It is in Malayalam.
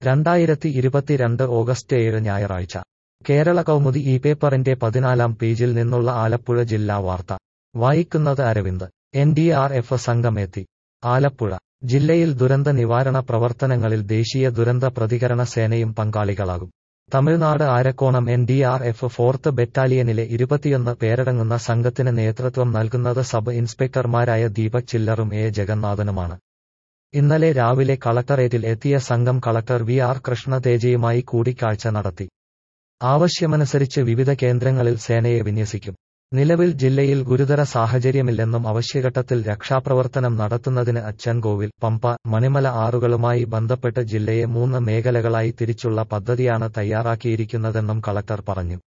രണ്ടായിരത്തി ഇരുപത്തിരണ്ട് ഓഗസ്റ്റ് ഏഴ് ഞായറാഴ്ച കേരള കൗമുദി ഈ പേപ്പറിന്റെ പതിനാലാം പേജിൽ നിന്നുള്ള ആലപ്പുഴ ജില്ലാ വാർത്ത വായിക്കുന്നത് Aravind N D R F സംഘം എത്തി ആലപ്പുഴ ജില്ലയിൽ ദുരന്ത നിവാരണ പ്രവർത്തനങ്ങളിൽ ദേശീയ ദുരന്ത പ്രതികരണ സേനയും പങ്കാളികളാകും Tamil Nadu Arakkonam N D R F fourth ബറ്റാലിയനിലെ ഇരുപത്തിയൊന്ന് പേരടങ്ങുന്ന സംഘത്തിന് നേതൃത്വം നൽകുന്നത് സബ് ഇൻസ്പെക്ടർമാരായ ദീപക് ചില്ലറും എ ജഗന്നാഥനുമാണ് ഇന്നലെ രാവിലെ കളക്ടറേറ്റിൽ എത്തിയ സംഘം കളക്ടർ വി ആർ കൃഷ്ണതേജയുമായി കൂടിക്കാഴ്ച നടത്തി ആവശ്യമനുസരിച്ച് വിവിധ കേന്ദ്രങ്ങളിൽ സേനയെ വിന്യസിക്കും നിലവിൽ ജില്ലയിൽ ഗുരുതര സാഹചര്യമില്ലെന്നും അവശ്യഘട്ടത്തിൽ രക്ഷാപ്രവർത്തനം നടത്തുന്നതിന് അച്ചൻകോവിൽ പമ്പ മണിമല ആറുകളുമായി ബന്ധപ്പെട്ട് ജില്ലയെ മൂന്ന് മേഖലകളായി തിരിച്ചുള്ള പദ്ധതിയാണ് തയ്യാറാക്കിയിരിക്കുന്നതെന്നും കളക്ടർ പറഞ്ഞു